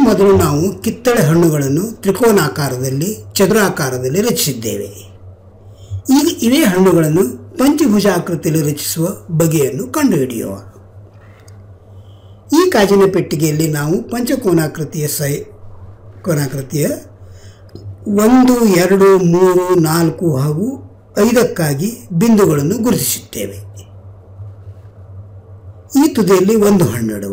ಮೊದಲು ನಾವು ಕಿತ್ತಳೆ ಹಣ್ಣುಗಳನ್ನು ತ್ರಿಕೋನಾಕಾರದಲ್ಲಿ ಚದುರಾಕಾರದಲ್ಲಿ ರಚಿಸಿದ್ದೇವೆ ಈಗ ಇವೇ ಹಣ್ಣುಗಳನ್ನು ಪಂಚಭುಜಾಕೃತಿಯಲ್ಲಿ ರಚಿಸುವ ಬಗೆಯನ್ನು ಕಂಡುಹಿಡಿಯುವ ಈ ಕಾಜಿನ ಪೆಟ್ಟಿಗೆಯಲ್ಲಿ ನಾವು ಪಂಚಕೋನಾಕೃತಿಯ ಸೈ ಕೋನಾಕೃತಿಯ ಒಂದು ಎರಡು ಮೂರು ನಾಲ್ಕು ಹಾಗೂ ಐದಕ್ಕಾಗಿ ಬಿಂದುಗಳನ್ನು ಗುರುತಿಸುತ್ತೇವೆ ಈ ತುದಿಯಲ್ಲಿ ಒಂದು ಹಣ್ಣಿಡುವ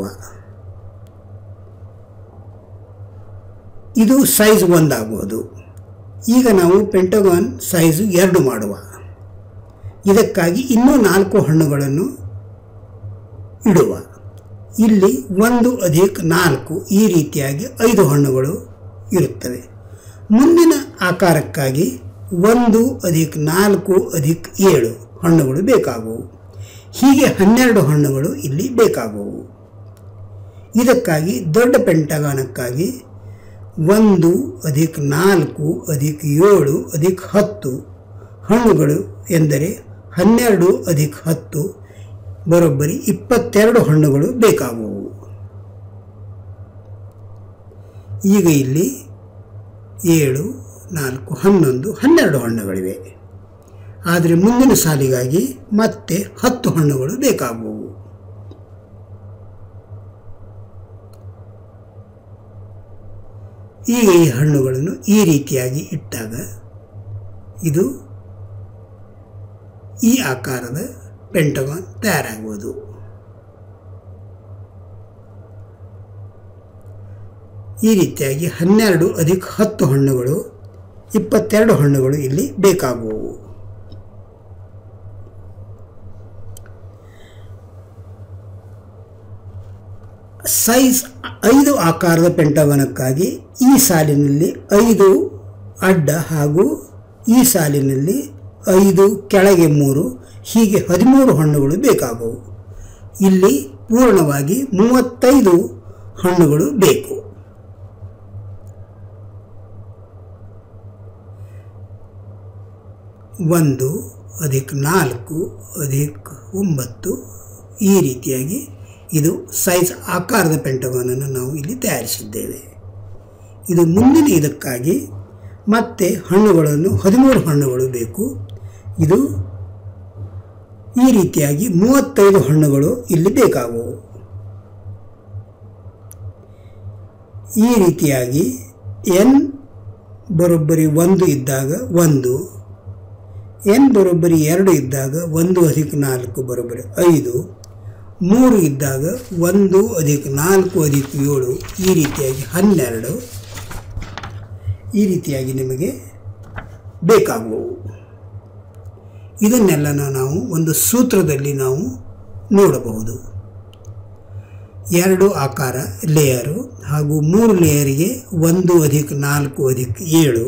ಇದು ಸೈಜ್ ಒಂದಾಗುವುದು ಈಗ ನಾವು ಪೆಂಟಗಾನ್ ಸೈಜು ಎರಡು ಮಾಡುವ ಇದಕ್ಕಾಗಿ ಇನ್ನೂ ನಾಲ್ಕು ಹಣ್ಣುಗಳನ್ನು ಇಡುವ ಇಲ್ಲಿ ಒಂದು ಅಧಿಕ್ ನಾಲ್ಕು ಈ ರೀತಿಯಾಗಿ ಐದು ಹಣ್ಣುಗಳು ಇರುತ್ತವೆ ಮುಂದಿನ ಆಕಾರಕ್ಕಾಗಿ ಒಂದು ಅಧಿಕ್ ನಾಲ್ಕು ಅಧಿಕ್ ಏಳು ಹಣ್ಣುಗಳು ಬೇಕಾಗುವು ಹೀಗೆ ಹನ್ನೆರಡು ಹಣ್ಣುಗಳು ಇಲ್ಲಿ ಬೇಕಾಗುವು ಇದಕ್ಕಾಗಿ ದೊಡ್ಡ ಪೆಂಟಗಾನಕ್ಕಾಗಿ ಒಂದು ಅಧಿಕ್ ನಾಲ್ಕು ಅಧಿಕ್ ಏಳು ಅಧಿಕ್ ಹತ್ತು ಹಣ್ಣುಗಳು ಎಂದರೆ ಹನ್ನೆರಡು ಅಧಿಕ್ ಹತ್ತು ಬರೋಬ್ಬರಿ ಇಪ್ಪತ್ತೆರಡು ಹಣ್ಣುಗಳು ಬೇಕಾಗುವು ಈಗ ಇಲ್ಲಿ ಏಳು ನಾಲ್ಕು ಹನ್ನೊಂದು ಹನ್ನೆರಡು ಹಣ್ಣುಗಳಿವೆ ಆದರೆ ಮುಂದಿನ ಸಾಲಿಗಾಗಿ ಮತ್ತೆ ಹತ್ತು ಹಣ್ಣುಗಳು ಬೇಕಾಗುವು ಈಗ ಈ ಹಣ್ಣುಗಳನ್ನು ಈ ರೀತಿಯಾಗಿ ಇಟ್ಟಾಗ ಇದು ಈ ಆಕಾರದ ಪೆಂಟಗಾನ್ ತಯಾರಾಗುವುದು ಈ ರೀತಿಯಾಗಿ ಹನ್ನೆರಡು ಅಧಿಕ ಹತ್ತು ಹಣ್ಣುಗಳು ಇಪ್ಪತ್ತೆರಡು ಹಣ್ಣುಗಳು ಇಲ್ಲಿ ಬೇಕಾಗುವು ಸೈಜ್ ಐದು ಆಕಾರದ ಪೆಂಟಗಾನಕ್ಕಾಗಿ ಈ ಸಾಲಿನಲ್ಲಿ ಐದು ಅಡ್ಡ ಹಾಗೂ ಈ ಸಾಲಿನಲ್ಲಿ ಐದು ಕೆಳಗೆ ಮೂರು ಹೀಗೆ ಹದಿಮೂರು ಹಣ್ಣುಗಳು ಬೇಕಾಗುವು ಇಲ್ಲಿ ಪೂರ್ಣವಾಗಿ ಮೂವತ್ತೈದು ಹಣ್ಣುಗಳು ಬೇಕು ಒಂದು ಅಧಿಕ್ ನಾಲ್ಕು ಅಧಿಕ್ ಒಂಬತ್ತು ಈ ರೀತಿಯಾಗಿ ಇದು ಸೈಜ್ ಆಕಾರದ ಪೆಂಟಗಾನನ್ನು ನಾವು ಇಲ್ಲಿ ತಯಾರಿಸಿದ್ದೇವೆ ಇದು ಮುಂದಿನ ಇದಕ್ಕಾಗಿ ಮತ್ತೆ ಹಣ್ಣುಗಳನ್ನು ಹದಿಮೂರು ಹಣ್ಣುಗಳು ಬೇಕು ಇದು ಈ ರೀತಿಯಾಗಿ ಮೂವತ್ತೈದು ಹಣ್ಣುಗಳು ಇಲ್ಲಿ ಬೇಕಾಗುವು ಈ ರೀತಿಯಾಗಿ ಎನ್ ಬರೋಬ್ಬರಿ ಒಂದು ಇದ್ದಾಗ ಒಂದು ಎನ್ ಬರೋಬ್ಬರಿ ಎರಡು ಇದ್ದಾಗ ಒಂದು ಅಧಿಕ ನಾಲ್ಕು ಬರೋಬ್ಬರಿ ಐದು ಮೂರು ಇದ್ದಾಗ ಒಂದು ಅಧಿಕ ನಾಲ್ಕು ಅಧಿಕ ಏಳು ಈ ರೀತಿಯಾಗಿ ಹನ್ನೆರಡು ಈ ರೀತಿಯಾಗಿ ನಿಮಗೆ ಬೇಕಾಗುವು ಇದನ್ನೆಲ್ಲ ನಾವು ಒಂದು ಸೂತ್ರದಲ್ಲಿ ನಾವು ನೋಡಬಹುದು ಎರಡು ಆಕಾರ ಲೇಯರು ಹಾಗೂ ಮೂರು ಲೇಯರಿಗೆ ಒಂದು ಅಧಿಕ ನಾಲ್ಕು ಅಧಿಕ ಏಳು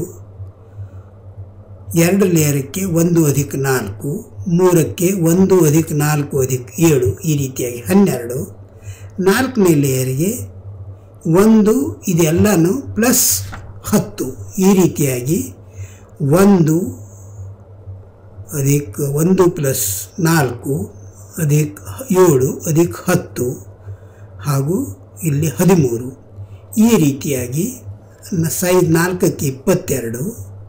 ಎರಡು ಲೇಯರಕ್ಕೆ ಒಂದು ಅಧಿಕ ನಾಲ್ಕು ಮೂರಕ್ಕೆ ಒಂದು ಅಧಿಕ ನಾಲ್ಕು ಅಧಿಕ ಏಳು ಈ ರೀತಿಯಾಗಿ ಹನ್ನೆರಡು ನಾಲ್ಕನೇ ಲೇಯರಿಗೆ ಒಂದು ಇದೆಲ್ಲನೂ ಪ್ಲಸ್ ಹತ್ತು ಈ ರೀತಿಯಾಗಿ ಒಂದು ಅಧಿಕ ಒಂದು ಪ್ಲಸ್ ನಾಲ್ಕು ಅಧಿಕ ಏಳು ಅಧಿಕ ಹತ್ತು ಹಾಗೂ ಇಲ್ಲಿ ಹದಿಮೂರು ಈ ರೀತಿಯಾಗಿ ಸೈಜ್ ನಾಲ್ಕಕ್ಕೆ ಇಪ್ಪತ್ತೆರಡು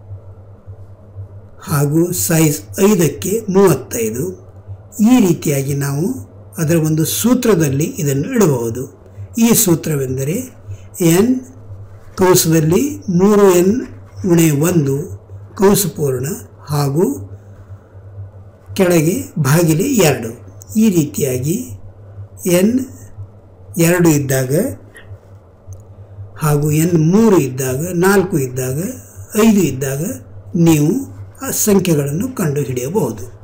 ಹಾಗೂ ಸೈಜ್ ಐದಕ್ಕೆ ಮೂವತ್ತೈದು ಈ ರೀತಿಯಾಗಿ ನಾವು ಅದರ ಒಂದು ಸೂತ್ರದಲ್ಲಿ ಇದನ್ನು ಇಡಬಹುದು ಈ ಸೂತ್ರವೆಂದರೆ ಎನ್ ಕಂಸದಲ್ಲಿ ಮೂರು ಎನ್ ಉಣೆ ಒಂದು ಕಂಸ ಪೂರ್ಣ ಹಾಗೂ ಕೆಳಗೆ ಭಾಗಿಲೆ ಎರಡು ಈ ರೀತಿಯಾಗಿ ಎನ್ ಎರಡು ಇದ್ದಾಗ ಹಾಗೂ ಎನ್ ಮೂರು ಇದ್ದಾಗ ನಾಲ್ಕು ಇದ್ದಾಗ ಐದು ಇದ್ದಾಗ ನೀವು ಆ ಸಂಖ್ಯೆಗಳನ್ನು ಕಂಡುಹಿಡಿಯಬಹುದು